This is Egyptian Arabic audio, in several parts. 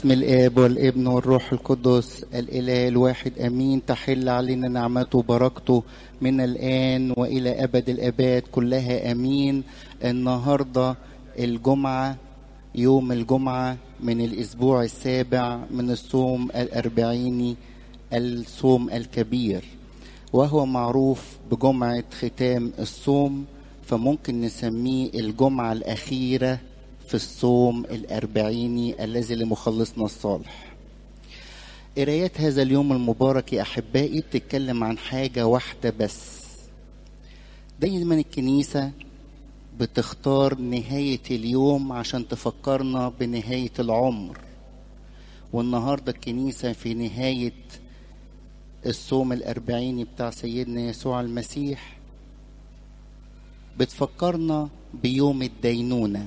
باسم الآب والابن والروح القدس الإله الواحد أمين تحل علينا نعمته وبركته من الآن وإلى أبد الآباد كلها أمين النهاردة الجمعة يوم الجمعة من الأسبوع السابع من الصوم الأربعيني الصوم الكبير وهو معروف بجمعة ختام الصوم فممكن نسميه الجمعة الأخيرة في الصوم الأربعيني الذي لمخلصنا الصالح قرايات هذا اليوم المبارك يا أحبائي بتتكلم عن حاجة واحدة بس دايما الكنيسة بتختار نهاية اليوم عشان تفكرنا بنهاية العمر والنهاردة الكنيسة في نهاية الصوم الأربعيني بتاع سيدنا يسوع المسيح بتفكرنا بيوم الدينونة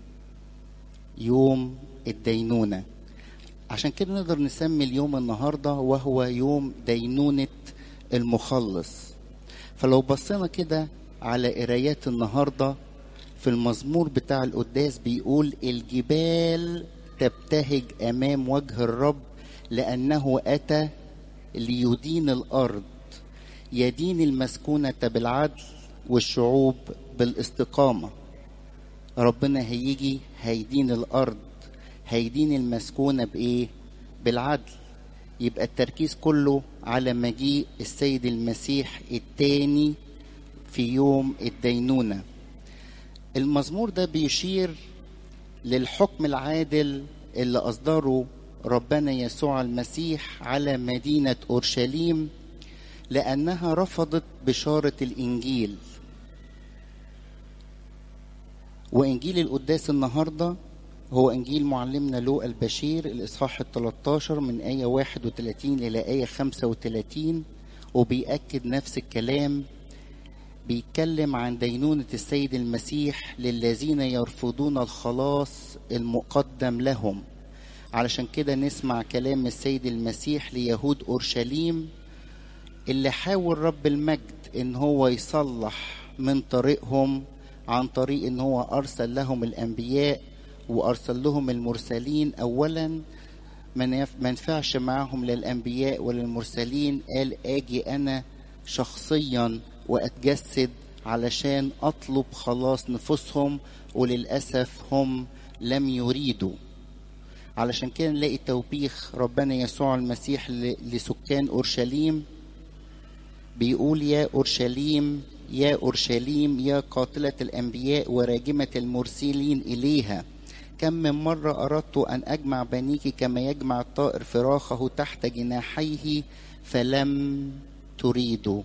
يوم الدينونة عشان كده نقدر نسمي اليوم النهاردة وهو يوم دينونة المخلص فلو بصينا كده على قرايات النهاردة في المزمور بتاع القداس بيقول الجبال تبتهج أمام وجه الرب لأنه أتى ليدين الأرض يدين المسكونة بالعدل والشعوب بالاستقامة ربنا هيجي هيدين الأرض هيدين المسكونة بإيه؟ بالعدل يبقى التركيز كله على مجيء السيد المسيح التاني في يوم الدينونة المزمور ده بيشير للحكم العادل اللي أصدره ربنا يسوع المسيح على مدينة أورشليم لأنها رفضت بشارة الإنجيل وإنجيل القداس النهاردة هو إنجيل معلمنا لوقا البشير الإصحاح ال 13 من آية 31 إلى آية 35 وبيأكد نفس الكلام بيتكلم عن دينونة السيد المسيح للذين يرفضون الخلاص المقدم لهم علشان كده نسمع كلام السيد المسيح ليهود أورشليم اللي حاول رب المجد ان هو يصلح من طريقهم عن طريق ان هو ارسل لهم الانبياء وارسل لهم المرسلين اولا ما ينفعش معاهم للانبياء وللمرسلين قال اجي انا شخصيا واتجسد علشان اطلب خلاص نفوسهم وللاسف هم لم يريدوا علشان كده نلاقي توبيخ ربنا يسوع المسيح لسكان اورشليم بيقول يا اورشليم يا اورشليم يا قاتله الانبياء وراجمه المرسلين اليها كم من مره اردت ان اجمع بنيك كما يجمع الطائر فراخه تحت جناحيه فلم تريدوا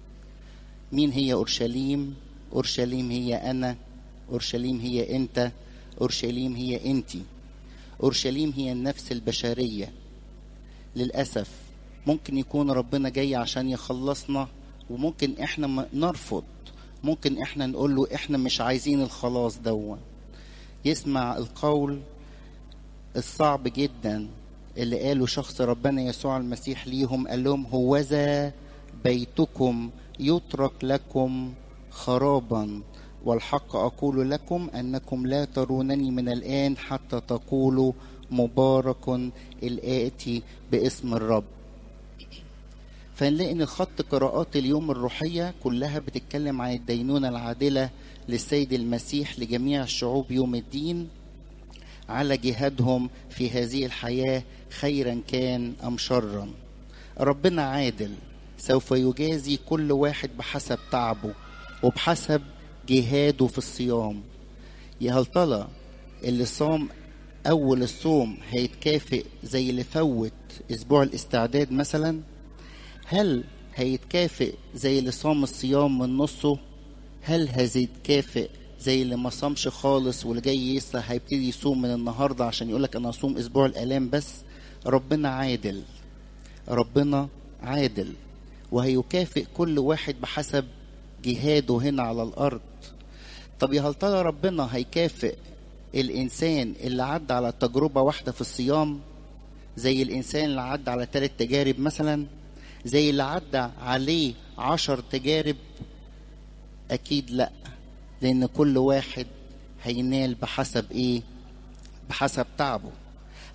مين هي اورشليم اورشليم هي انا اورشليم هي انت اورشليم هي انتي اورشليم هي النفس البشريه للاسف ممكن يكون ربنا جاي عشان يخلصنا وممكن احنا نرفض ممكن احنا نقول له احنا مش عايزين الخلاص دون يسمع القول الصعب جدا اللي قاله شخص ربنا يسوع المسيح ليهم قال لهم هوذا بيتكم يترك لكم خرابا والحق أقول لكم أنكم لا ترونني من الآن حتى تقولوا مبارك الآتي باسم الرب فنلاقي ان خط قراءات اليوم الروحيه كلها بتتكلم عن الدينونه العادله للسيد المسيح لجميع الشعوب يوم الدين على جهادهم في هذه الحياه خيرا كان ام شرا ربنا عادل سوف يجازي كل واحد بحسب تعبه وبحسب جهاده في الصيام يا هل طلع اللي صام اول الصوم هيتكافئ زي اللي فوت اسبوع الاستعداد مثلا هل هيتكافئ زي اللي صام الصيام من نصه هل هيتكافئ زي اللي ما صامش خالص واللي جاي لسه هيبتدي يصوم من النهارده عشان يقولك انا هصوم اسبوع الالام بس ربنا عادل ربنا عادل وهيكافئ كل واحد بحسب جهاده هنا على الارض طب يا هل ترى ربنا هيكافئ الانسان اللي عدى على تجربه واحده في الصيام زي الانسان اللي عدى على ثلاث تجارب مثلا زي اللي عدى عليه عشر تجارب اكيد لا لان كل واحد هينال بحسب ايه بحسب تعبه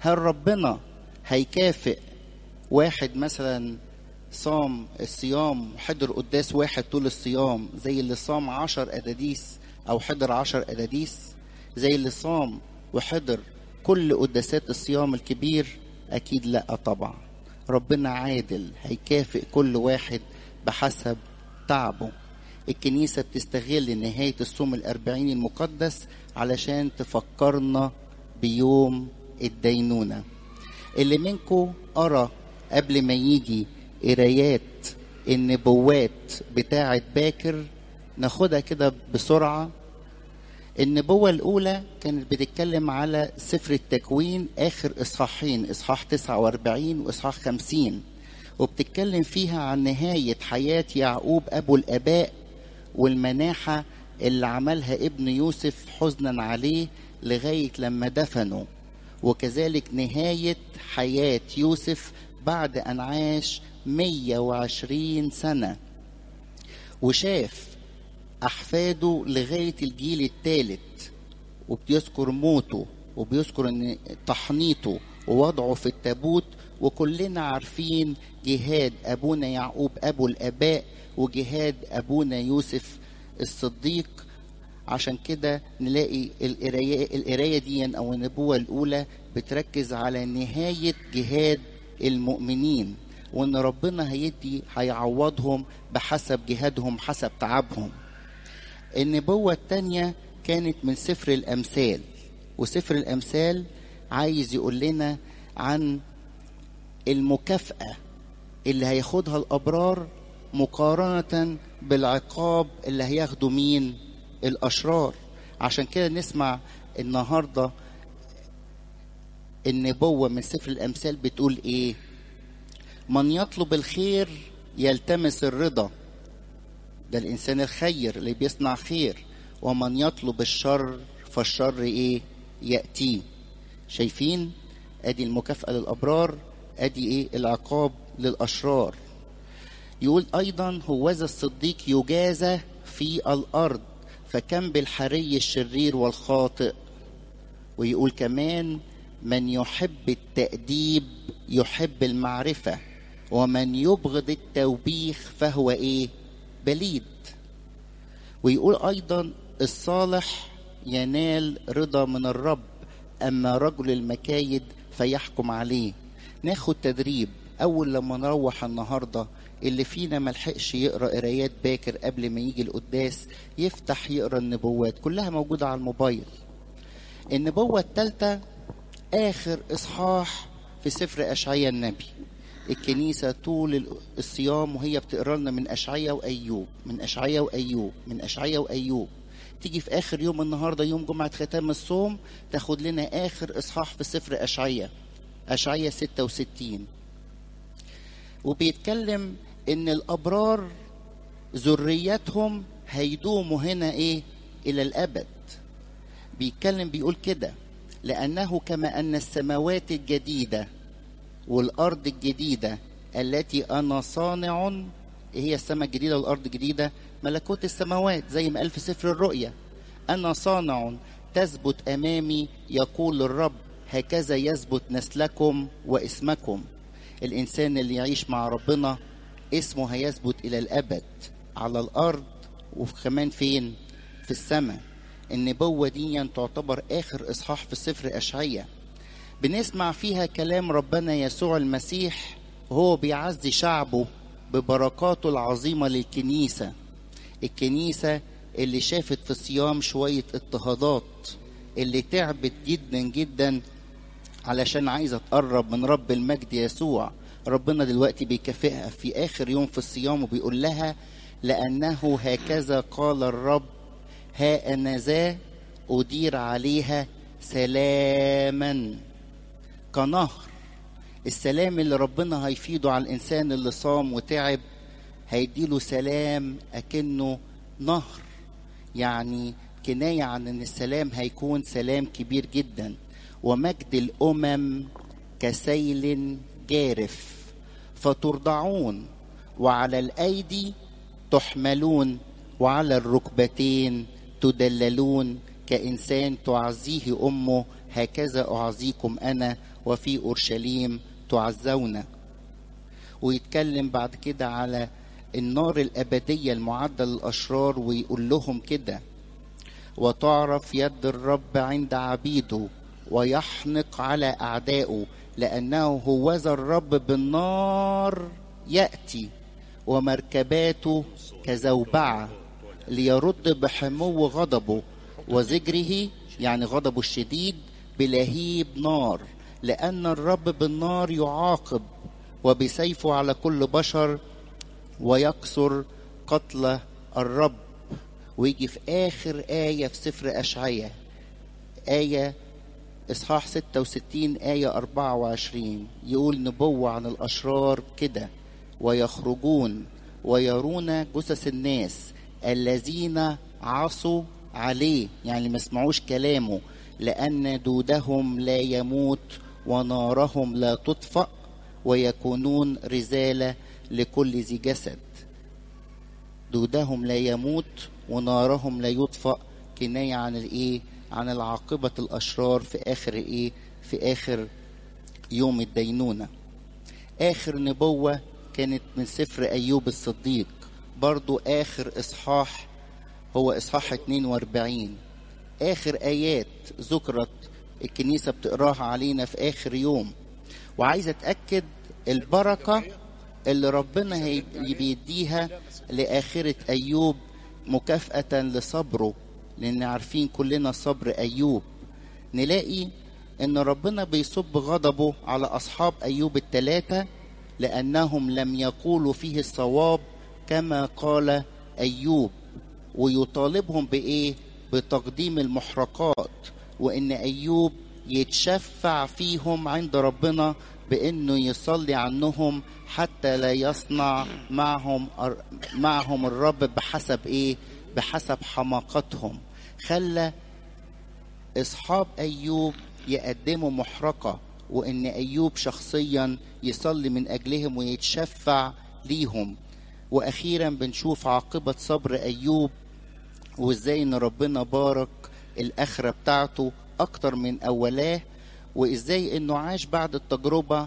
هل ربنا هيكافئ واحد مثلا صام الصيام حضر قداس واحد طول الصيام زي اللي صام عشر أداديس أو حضر عشر أداديس زي اللي صام وحضر كل قداسات الصيام الكبير أكيد لا طبعا ربنا عادل هيكافئ كل واحد بحسب تعبه الكنيسة بتستغل نهاية الصوم الأربعين المقدس علشان تفكرنا بيوم الدينونة اللي منكم قرأ قبل ما يجي قرايات النبوات بتاعة باكر ناخدها كده بسرعة النبوة الأولى كانت بتتكلم على سفر التكوين آخر إصحاحين إصحاح 49 وإصحاح 50 وبتتكلم فيها عن نهاية حياة يعقوب أبو الآباء والمناحة اللي عملها ابن يوسف حزنا عليه لغاية لما دفنه وكذلك نهاية حياة يوسف بعد أن عاش 120 سنة وشاف أحفاده لغاية الجيل الثالث وبيذكر موته وبيذكر ان تحنيطه ووضعه في التابوت وكلنا عارفين جهاد ابونا يعقوب ابو الاباء وجهاد ابونا يوسف الصديق عشان كده نلاقي القرايه القرايه دي او النبوه الاولى بتركز على نهايه جهاد المؤمنين وان ربنا هيدي هيعوضهم بحسب جهادهم حسب تعبهم النبوة التانية كانت من سفر الأمثال وسفر الأمثال عايز يقول لنا عن المكافأة اللي هياخدها الأبرار مقارنة بالعقاب اللي هياخده مين الأشرار عشان كده نسمع النهاردة النبوة من سفر الأمثال بتقول إيه من يطلب الخير يلتمس الرضا ده الإنسان الخير اللي بيصنع خير ومن يطلب الشر فالشر إيه يأتيه شايفين أدي المكافأة للأبرار أدي إيه العقاب للأشرار يقول أيضا هوذا الصديق يجازى في الأرض فكم بالحري الشرير والخاطئ ويقول كمان من يحب التأديب يحب المعرفة ومن يبغض التوبيخ فهو إيه بليد ويقول ايضا الصالح ينال رضا من الرب اما رجل المكايد فيحكم عليه ناخد تدريب اول لما نروح النهارده اللي فينا ملحقش يقرا قرايات باكر قبل ما يجي القداس يفتح يقرا النبوات كلها موجوده على الموبايل النبوه الثالثه اخر اصحاح في سفر اشعياء النبي الكنيسة طول الصيام وهي بتقرا لنا من أشعية وأيوب من أشعية وأيوب من أشعية وأيوب تيجي في آخر يوم النهاردة يوم جمعة ختام الصوم تاخد لنا آخر إصحاح في سفر أشعية أشعية 66 وبيتكلم إن الأبرار ذريتهم هيدوموا هنا إيه إلى الأبد بيتكلم بيقول كده لأنه كما أن السماوات الجديدة والأرض الجديدة التي أنا صانع إيه هي السماء الجديدة والأرض الجديدة ملكوت السماوات زي ما قال في سفر الرؤيا أنا صانع تثبت أمامي يقول الرب هكذا يثبت نسلكم واسمكم الإنسان اللي يعيش مع ربنا اسمه هيثبت إلى الأبد على الأرض وكمان فين في السماء النبوة دي تعتبر آخر إصحاح في سفر أشعية بنسمع فيها كلام ربنا يسوع المسيح وهو بيعزي شعبه ببركاته العظيمة للكنيسة الكنيسة اللي شافت في الصيام شوية اضطهادات اللي تعبت جدا جدا علشان عايزة تقرب من رب المجد يسوع ربنا دلوقتي بيكافئها في آخر يوم في الصيام وبيقول لها لأنه هكذا قال الرب ها أنا ذا أدير عليها سلاما كنهر السلام اللي ربنا هيفيده على الإنسان اللي صام وتعب هيديله سلام أكنه نهر يعني كناية عن أن السلام هيكون سلام كبير جدا ومجد الأمم كسيل جارف فترضعون وعلى الأيدي تحملون وعلى الركبتين تدللون كإنسان تعزيه أمه هكذا أعزيكم أنا وفي أورشليم تعزون ويتكلم بعد كده على النار الأبدية المعدة للأشرار ويقول لهم كده وتعرف يد الرب عند عبيده ويحنق على أعدائه لأنه هوذا الرب بالنار يأتي ومركباته كزوبعة ليرد بحمو غضبه وزجره يعني غضبه الشديد بلهيب نار لأن الرب بالنار يعاقب وبسيفه على كل بشر ويكسر قتل الرب ويجي في آخر آية في سفر أشعية آية إصحاح 66 آية 24 يقول نبوة عن الأشرار كده ويخرجون ويرون جثث الناس الذين عصوا عليه يعني ما سمعوش كلامه لأن دودهم لا يموت ونارهم لا تطفأ ويكونون رزالة لكل ذي جسد دودهم لا يموت ونارهم لا يطفأ كناية عن الايه عن العاقبة الأشرار في آخر ايه في آخر يوم الدينونة آخر نبوة كانت من سفر أيوب الصديق برضو آخر إصحاح هو إصحاح 42 آخر آيات ذكرت الكنيسة بتقراها علينا في آخر يوم وعايزة أتأكد البركة اللي ربنا هي- بيديها لآخرة أيوب مكافأة لصبره لأن عارفين كلنا صبر أيوب نلاقي إن ربنا بيصب غضبه على أصحاب أيوب الثلاثة لأنهم لم يقولوا فيه الصواب كما قال أيوب ويطالبهم بإيه؟ بتقديم المحرقات وإن أيوب يتشفع فيهم عند ربنا بإنه يصلي عنهم حتى لا يصنع معهم معهم الرب بحسب إيه؟ بحسب حماقتهم خلى اصحاب ايوب يقدموا محرقه وان ايوب شخصيا يصلي من اجلهم ويتشفع ليهم واخيرا بنشوف عاقبه صبر ايوب وازاي ان ربنا بارك الاخره بتاعته اكتر من اولاه وازاي انه عاش بعد التجربه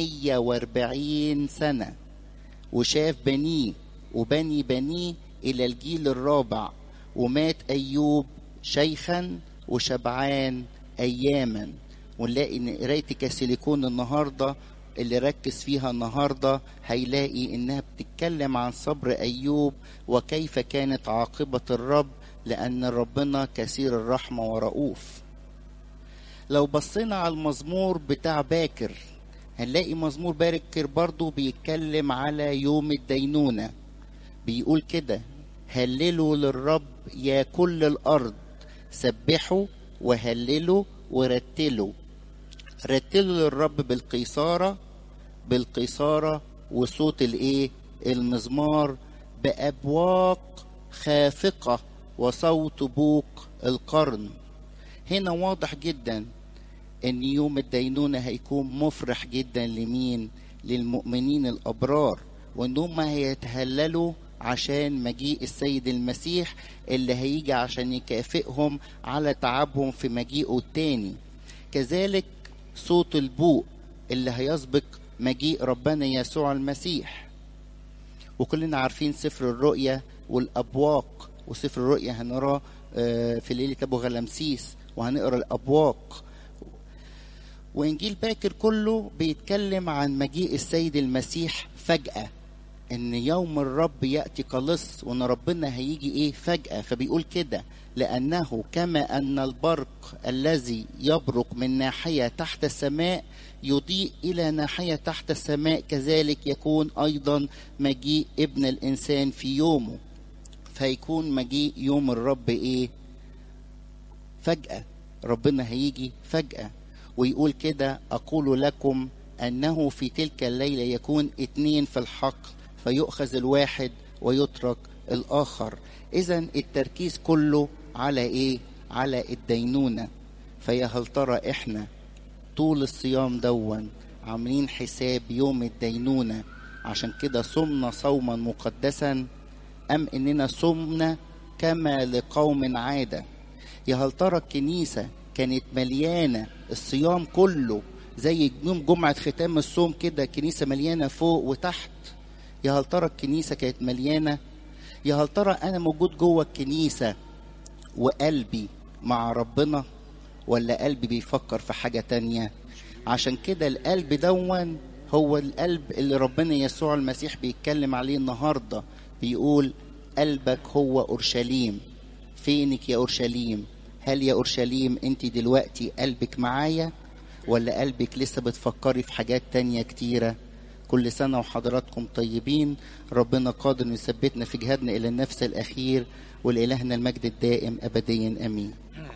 140 سنه وشاف بنيه وبني بنيه إلى الجيل الرابع ومات أيوب شيخا وشبعان أياما ونلاقي إن قراية كاسيليكون النهاردة اللي ركز فيها النهاردة هيلاقي إنها بتتكلم عن صبر أيوب وكيف كانت عاقبة الرب لأن ربنا كثير الرحمة ورؤوف لو بصينا على المزمور بتاع باكر هنلاقي مزمور باكر برضو بيتكلم على يوم الدينونة بيقول كده هللوا للرب يا كل الأرض سبحوا وهللوا ورتلوا رتلوا للرب بالقيصارة بالقيصارة وصوت الايه المزمار بأبواق خافقة وصوت بوق القرن هنا واضح جدا ان يوم الدينونة هيكون مفرح جدا لمين للمؤمنين الابرار وان هم هيتهللوا عشان مجيء السيد المسيح اللي هيجي عشان يكافئهم على تعبهم في مجيئه التاني كذلك صوت البوق اللي هيسبق مجيء ربنا يسوع المسيح وكلنا عارفين سفر الرؤيا والابواق وسفر الرؤيا هنقراه في ليله ابو غلمسيس وهنقرا الابواق وانجيل باكر كله بيتكلم عن مجيء السيد المسيح فجاه ان يوم الرب ياتي كلص وان ربنا هيجي ايه فجاه فبيقول كده لانه كما ان البرق الذي يبرق من ناحيه تحت السماء يضيء الى ناحيه تحت السماء كذلك يكون ايضا مجيء ابن الانسان في يومه فيكون مجيء يوم الرب ايه فجاه ربنا هيجي فجاه ويقول كده اقول لكم انه في تلك الليله يكون اتنين في الحقل فيؤخذ الواحد ويترك الاخر اذا التركيز كله على ايه على الدينونه فيا هل ترى احنا طول الصيام دون عاملين حساب يوم الدينونه عشان كده صمنا صوما مقدسا ام اننا صمنا كما لقوم عاده يا هل ترى الكنيسه كانت مليانه الصيام كله زي يوم جمعة ختام الصوم كده الكنيسة مليانة فوق وتحت يا هل ترى الكنيسة كانت مليانة يا هل ترى أنا موجود جوه الكنيسة وقلبي مع ربنا ولا قلبي بيفكر في حاجة تانية عشان كده القلب دون هو القلب اللي ربنا يسوع المسيح بيتكلم عليه النهاردة بيقول قلبك هو أورشليم فينك يا أورشليم هل يا أورشليم أنت دلوقتي قلبك معايا ولا قلبك لسه بتفكري في حاجات تانية كتيرة كل سنة وحضراتكم طيبين ربنا قادر أن يثبتنا في جهادنا إلى النفس الأخير ولإلهنا المجد الدائم أبديا أمين